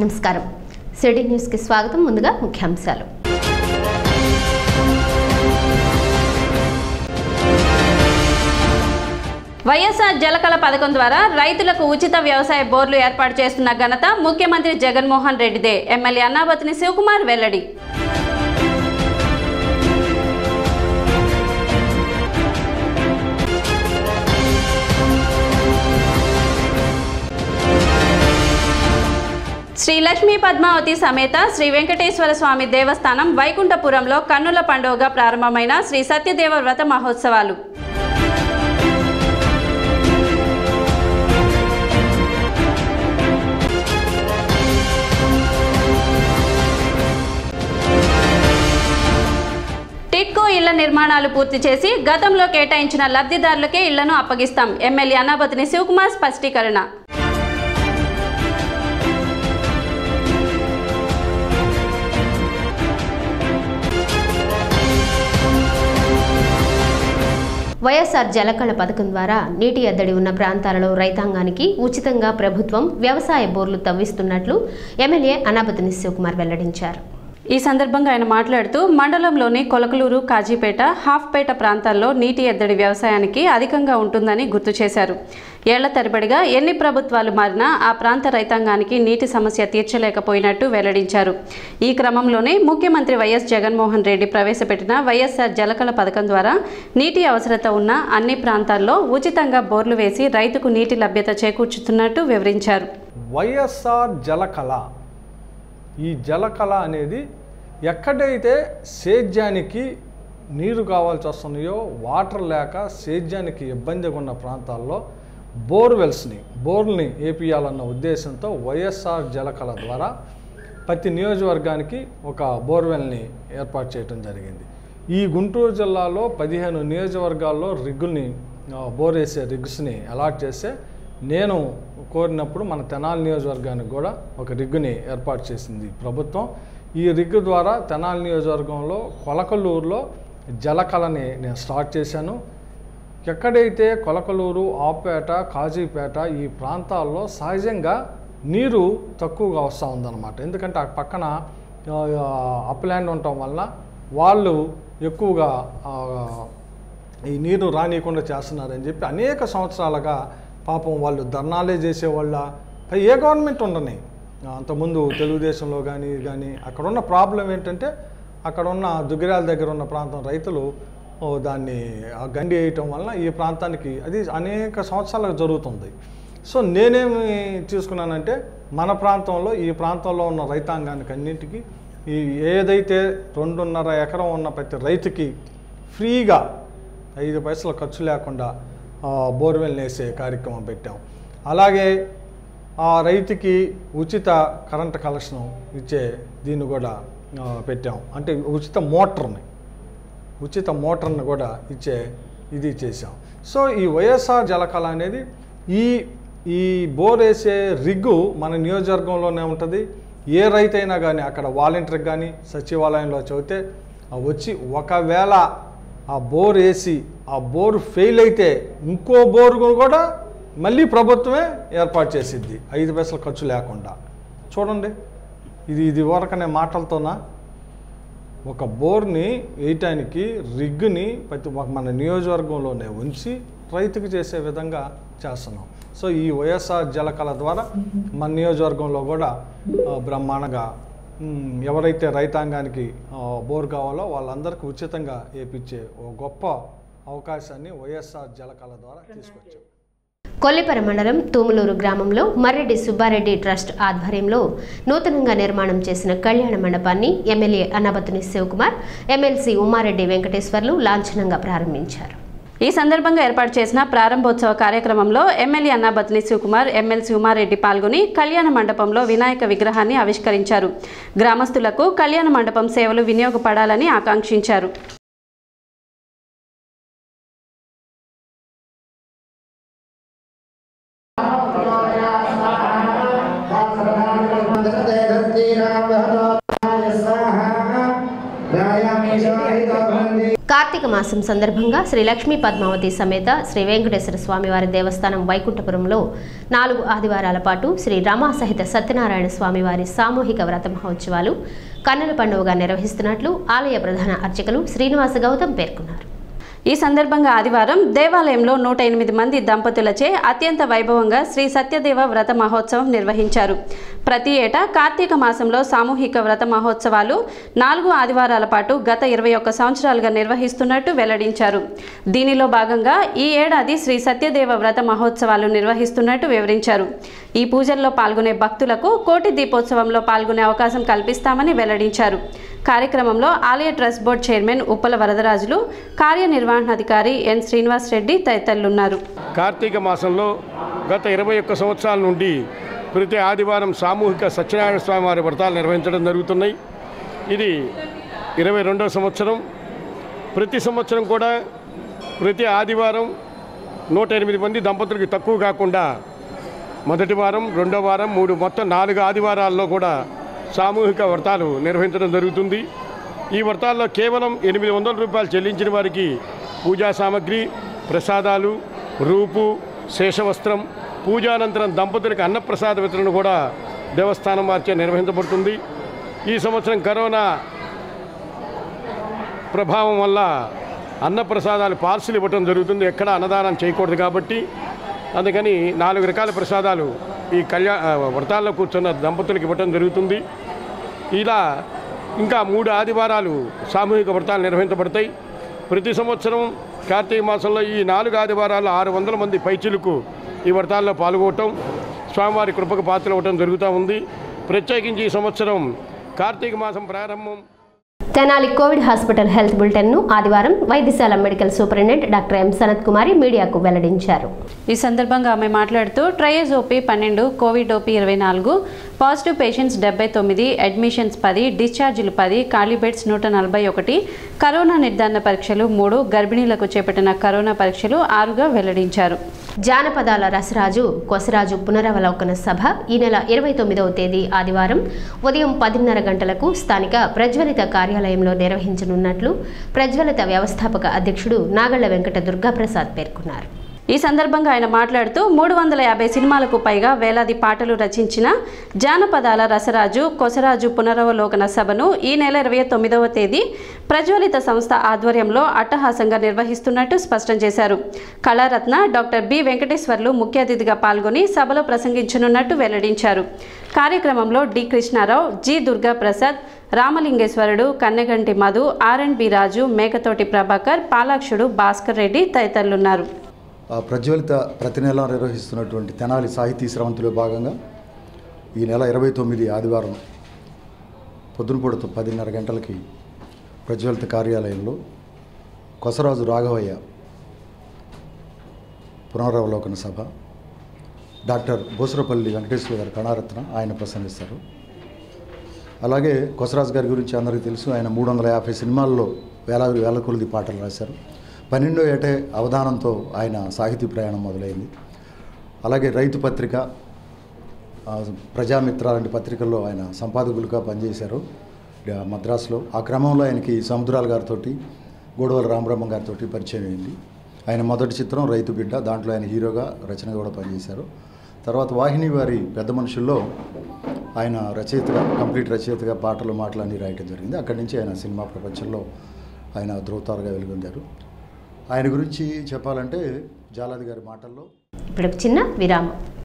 నమస్కారం సిటీ న్యూస్కి స్వాగతం ముందుగా ముఖ్యాంశాలు వైఎస్ఆర్ జలకళ పథకం ద్వారా రైతులకు ఉచిత వ్యవసాయ బోర్లు ఏర్పాటు చేస్తున్న ఘనత ముఖ్యమంత్రి జగన్మోహన్ రెడ్డిదే ఎమ్మెల్యే అన్నాబతిని శివకుమార్ వెల్లడి శ్రీ లక్ష్మీ పద్మావతి సమేత శ్రీ వెంకటేశ్వర స్వామి దేవస్థానం వైకుంఠపురంలో కన్నుల పండుగగా ప్రారంభమైన శ్రీ సత్యదేవ వ్రత మహోత్సవాలు టిట్కో ఇళ్ల నిర్మాణాలు పూర్తి చేసి గతంలో కేటాయించిన లబ్ధిదారులకే ఇళ్లను అప్పగిస్తాం ఎమ్మెల్యే అన్నాబతిని శివకుమార్ స్పష్టీకరణ వైఎస్ఆర్ జలకళ పథకం ద్వారా నీటి ఎద్దడి ఉన్న ప్రాంతాలలో రైతాంగానికి ఉచితంగా ప్రభుత్వం వ్యవసాయ బోర్లు తవ్విస్తున్నట్లు ఎమ్మెల్యే అనాబతిని శివకుమార్ వెల్లడించారు ఈ సందర్భంగా ఆయన మాట్లాడుతూ మండలంలోని కొలకలూరు కాజీపేట హాఫ్పేట ప్రాంతాల్లో నీటి ఎద్దడి వ్యవసాయానికి అధికంగా ఉంటుందని గుర్తు చేశారు ఏళ్ల తరబడిగా ఎన్ని ప్రభుత్వాలు మారినా ఆ ప్రాంత రైతాంగానికి నీటి సమస్య తీర్చలేకపోయినట్టు వెల్లడించారు ఈ క్రమంలోనే ముఖ్యమంత్రి వైఎస్ జగన్మోహన్ రెడ్డి ప్రవేశపెట్టిన వైఎస్ఆర్ జలకళ పథకం ద్వారా నీటి అవసరత ఉన్న అన్ని ప్రాంతాల్లో ఉచితంగా బోర్లు వేసి రైతుకు నీటి లభ్యత చేకూర్చుతున్నట్టు వివరించారు వైఎస్ఆర్ జలకళ ఈ జలకళ అనేది ఎక్కడైతే సేద్యానికి నీరు కావాల్సి వస్తున్నాయో వాటర్ లేక సేద్యానికి ఇబ్బందిగా ఉన్న ప్రాంతాల్లో బోర్వెల్స్ని బోర్ల్ని ఏపీయాలన్న ఉద్దేశంతో వైఎస్ఆర్ జలకళ ద్వారా ప్రతి నియోజకవర్గానికి ఒక బోర్వెల్ని ఏర్పాటు చేయడం జరిగింది ఈ గుంటూరు జిల్లాలో పదిహేను నియోజకవర్గాల్లో రిగ్గుల్ని ఆ, బోర్ వేసే రిగ్స్ని అలాట్ చేస్తే నేను కోరినప్పుడు మన తెనాలి నియోజకవర్గానికి కూడా ఒక రిగ్గుని ఏర్పాటు చేసింది ప్రభుత్వం ఈ రిగ్గు ద్వారా తెనాలి నియోజకవర్గంలో కొలకలూరులో జలకళని నేను స్టార్ట్ చేశాను ఎక్కడైతే కొలకలూరు ఆపేట కాజీపేట ఈ ప్రాంతాల్లో సహజంగా నీరు తక్కువగా వస్తూ ఉందన్నమాట ఎందుకంటే ఆ పక్కన అప్లాండ్ ఉండటం వల్ల వాళ్ళు ఎక్కువగా ఆ, ఈ నీరు రానియకుండా చేస్తున్నారని చెప్పి అనేక సంవత్సరాలుగా పాపం వాళ్ళు ధర్నాలే చేసేవాళ్ళ పై ఏ గవర్నమెంట్ ఉండని అంతకుముందు తెలుగుదేశంలో కానీ కానీ అక్కడ ఉన్న ప్రాబ్లం ఏంటంటే అక్కడ ఉన్న దుగ్గిరాల దగ్గర ఉన్న ప్రాంతం రైతులు ఓ, దాన్ని ఆ గండి వేయటం వలన ఈ ప్రాంతానికి అది అనేక సంవత్సరాలకు జరుగుతుంది సో నేనేమి తీసుకున్నానంటే మన ప్రాంతంలో ఈ ప్రాంతంలో ఉన్న రైతాంగానికి అన్నింటికి ఈ ఏదైతే రెండున్నర ఎకరం ఉన్న ప్రతి రైతుకి ఫ్రీగా ఐదు పైసలు ఖర్చు లేకుండా ఆ, బోర్వెల్ వేసే కార్యక్రమం పెట్టాం అలాగే ఆ రైతుకి ఉచిత కరెంట్ కలెక్షన్ ఇచ్చే దీన్ని కూడా ఆ, పెట్టాం అంటే ఉచిత మోటార్ని ఉచిత మోటార్ని కూడా ఇచ్చే ఇది చేసాం సో ఈ వైఎస్ఆర్ జలకళ అనేది ఈ ఈ బోర్ వేసే రిగ్గు మన నియోజకవర్గంలోనే ఉంటుంది ఏ రైతైనా కానీ అక్కడ వాలంటీర్కి కానీ సచివాలయంలో చదివితే ఆ వచ్చి ఒకవేళ ఆ బోర్ వేసి ఆ బోర్ ఫెయిల్ అయితే ఇంకో బోర్ కూడా మళ్ళీ ప్రభుత్వమే ఏర్పాటు చేసిద్ది ఐదు పైసలు ఖర్చు లేకుండా చూడండి ఇది ఇది వరకనే మాటలతోనా ఒక బోర్ని వేయటానికి రిగ్గుని ప్రతి ఒక్క మన నియోజకవర్గంలోనే ఉంచి రైతుకు చేసే విధంగా చేస్తున్నాం సో ఈ వైఎస్ఆర్ జలకళ ద్వారా మన నియోజకవర్గంలో కూడా ఆ, బ్రహ్మాండంగా ఉమ్, ఎవరైతే రైతాంగానికి ఆ, బోర్ కావాలో వాళ్ళందరికీ ఉచితంగా వేపించే ఒక గొప్ప అవకాశాన్ని వైఎస్ఆర్ జలకళ ద్వారా తీసుకొచ్చాం కొల్లిపర మండలం తూములూరు గ్రామంలో మర్రెడ్డి సుబ్బారెడ్డి ట్రస్ట్ ఆధ్వర్యంలో నూతనంగా నిర్మాణం చేసిన కళ్యాణ మండపాన్ని ఎమ్మెల్యే అన్నబతుని శివకుమార్ ఎమ్మెల్సీ ఉమారెడ్డి వెంకటేశ్వర్లు లాంఛనంగా ప్రారంభించారు ఈ సందర్భంగా ఏర్పాటు చేసిన ప్రారంభోత్సవ కార్యక్రమంలో ఎమ్మెల్యే అన్నాబత్ని శివకుమార్ ఎమ్మెల్సీ ఉమారెడ్డి పాల్గొని కళ్యాణ మండపంలో వినాయక విగ్రహాన్ని ఆవిష్కరించారు గ్రామస్తులకు కళ్యాణ మండపం సేవలు వినియోగపడాలని ఆకాంక్షించారు కార్తీక మాసం సందర్భంగా శ్రీ లక్ష్మీ పద్మావతి సమేత శ్రీ వెంకటేశ్వర స్వామివారి దేవస్థానం వైకుంఠపురంలో నాలుగు ఆదివారాల పాటు శ్రీ రమా సహిత సత్యనారాయణ స్వామివారి సామూహిక వ్రత మహోత్సవాలు కన్నుల పండుగగా నిర్వహిస్తున్నట్లు ఆలయ ప్రధాన అర్చకులు శ్రీనివాస గౌతమ్ పేర్కొన్నారు ఈ సందర్భంగా ఆదివారం దేవాలయంలో నూట ఎనిమిది మంది దంపతులచే అత్యంత వైభవంగా శ్రీ సత్యదేవ వ్రత మహోత్సవం నిర్వహించారు ప్రతి ఏటా కార్తీక మాసంలో సామూహిక వ్రత మహోత్సవాలు నాలుగు ఆదివారాల పాటు గత ఇరవై ఒక్క సంవత్సరాలుగా నిర్వహిస్తున్నట్టు వెల్లడించారు దీనిలో భాగంగా ఈ ఏడాది శ్రీ సత్యదేవ వ్రత మహోత్సవాలు నిర్వహిస్తున్నట్టు వివరించారు ఈ పూజల్లో పాల్గొనే భక్తులకు కోటి దీపోత్సవంలో పాల్గొనే అవకాశం కల్పిస్తామని వెల్లడించారు కార్యక్రమంలో ఆలయ trust board chairman Uppala Varadarajulu కార్యనిర్వహణాధికారి ఎన్ శ్రీనివాస్ రెడ్డి తదితరులున్నారు కార్తీక మాసంలో గత ఇరవై ఒక్క సంవత్సరాల నుండి ప్రతి ఆదివారం సామూహిక సత్యనారాయణ స్వామి వారి వ్రతాలు నిర్వహించడం జరుగుతున్నాయి ఇది ఇరవై రెండవ సంవత్సరం ప్రతి సంవత్సరం కూడా ప్రతి ఆదివారం నూట ఎనిమిది మంది దంపతులకి తక్కువ కాకుండా మొదటి వారం రెండో వారం మూడు మొత్తం నాలుగు ఆదివారాల్లో కూడా సామూహిక వ్రతాలు నిర్వహించడం జరుగుతుంది ఈ వ్రతాల్లో కేవలం ఎనిమిది వందల రూపాయలు చెల్లించిన వారికి పూజా సామాగ్రి ప్రసాదాలు రూపు శేషవస్త్రం పూజానంతరం దంపతులకు అన్నప్రసాద వితరణ కూడా దేవస్థానం వారిచే నిర్వహించబడుతుంది ఈ సంవత్సరం కరోనా ప్రభావం వల్ల అన్నప్రసాదాలు పార్సిల్ ఇవ్వటం జరుగుతుంది ఎక్కడ అన్నదానం చేయకూడదు కాబట్టి అందుకని నాలుగు రకాల ప్రసాదాలు ఈ కళ్యాణ వ్రతాల్లో కూర్చున్న దంపతులకు ఇవ్వటం జరుగుతుంది ఇలా ఇంకా మూడు ఆదివారాలు సామూహిక వ్రతాలు నిర్వహించబడతాయి ప్రతి సంవత్సరం కార్తీక మాసంలో ఈ నాలుగు ఆదివారాలు ఆరు వందల మంది పైచిలకు ఈ వ్రతాల్లో పాల్గొనటం స్వామివారి కృపకు పాత్ర అవ్వటం జరుగుతూ ఉంది ప్రత్యేకించి ఈ సంవత్సరం కార్తీక మాసం ప్రారంభం తెనాలి కోవిడ్ హాస్పిటల్ హెల్త్ బులెటిన్ను ఆదివారం వైద్యశాల medical superintendent doctor M Sanath Kumari మీడియాకు వెల్లడించారు ఈ సందర్భంగా ఆమె మాట్లాడుతూ ట్రయజ్ ఓపీ పన్నెండు కోవిడ్ ఓపీ ఇరవై నాలుగు పాజిటివ్ పేషెంట్స్ డెబ్బై తొమ్మిది అడ్మిషన్స్ పది డిశ్చార్జీలు పది ఖాళీ బెడ్స్ నూట నలభై ఒకటి కరోనా నిర్ధారణ పరీక్షలు మూడు గర్భిణీలకు చేపట్టిన కరోనా పరీక్షలు ఆరుగా వెల్లడించారు జానపదాల రసరాజు కొసరాజు పునరవలోకన సభ ఈ నెల ఇరవై తొమ్మిదవ తేదీ ఆదివారం ఉదయం పదిన్నర గంటలకు స్థానిక ప్రజ్వలిత కార్యాలయంలో నిర్వహించనున్నట్లు ప్రజ్వలిత వ్యవస్థాపక అధ్యక్షుడు నాగళ్ల వెంకట దుర్గాప్రసాద్ పేర్కొన్నారు ఈ సందర్భంగా ఆయన మాట్లాడుతూ మూడు వందల యాభై సినిమాలకు పైగా వేలాది పాటలు రచించిన జానపదాల రసరాజు కొసరాజు పునరవలోకన సభను ఈ నెల ఇరవై తొమ్మిదవ తేదీ ప్రజ్వలిత సంస్థ ఆధ్వర్యంలో అట్టహాసంగా నిర్వహిస్తున్నట్టు స్పష్టం చేశారు కళారత్న డాక్టర్ బి వెంకటేశ్వర్లు ముఖ్య అతిథిగా పాల్గొని సభలో ప్రసంగించనున్నట్టు వెల్లడించారు కార్యక్రమంలో డి కృష్ణారావు జి దుర్గా ప్రసాద్ రామలింగేశ్వరుడు Kanneganti Madhu R and B Raju Mekatoti Prabhakar పాలాక్షుడు భాస్కర్ రెడ్డి తదితరులున్నారు ఆ ప్రజ్వలిత ప్రతి నెల నిర్వహిస్తున్నటువంటి తెనాలి సాహితీ స్రవంతిలో భాగంగా ఈ నెల ఇరవై తొమ్మిది ఆదివారం పొద్దునపూడతో పదిన్నర గంటలకి ప్రజ్వలిత కార్యాలయంలో కొసరాజు రాఘవయ్య పునరావలోకన సభ డాక్టర్ బోసరపల్లి వెంకటేశ్వర గారు కణారత్న ఆయన ప్రసంగిస్తారు అలాగే కొసరాజు గారి గురించి అందరికీ తెలుసు ఆయన మూడు వందల యాభై సినిమాల్లో వేల వేల కొలది పాటలు రాశారు పన్నెండో ఏటే అవధానంతో ఆయన సాహితీ ప్రయాణం మొదలైంది అలాగే రైతు పత్రిక ఆ, ప్రజామిత్ర లాంటి పత్రికల్లో ఆయన సంపాదకులుగా పనిచేశారు ఆ, మద్రాసులో ఆ క్రమంలో ఆయనకి సముద్రాల గారితో గోడవల రామబ్రహ్మ గారితో పరిచయం అయింది ఆయన మొదటి చిత్రం రైతు బిడ్డ దాంట్లో ఆయన హీరోగా రచనగా కూడా పనిచేశారు తర్వాత వాహిని వారి పెద్ద మనుషుల్లో ఆయన రచయితగా కంప్లీట్ రచయితగా పాటలు మాటలు అన్నీ రాయటం జరిగింది అక్కడి నుంచి ఆయన సినిమా ప్రపంచంలో ఆయన ధ్రువతారుగా వెలుగొందారు ఆయన గురించి చెప్పాలంటే జాలాది గారి మాటల్లో ఇప్పుడు ఒక చిన్న విరామం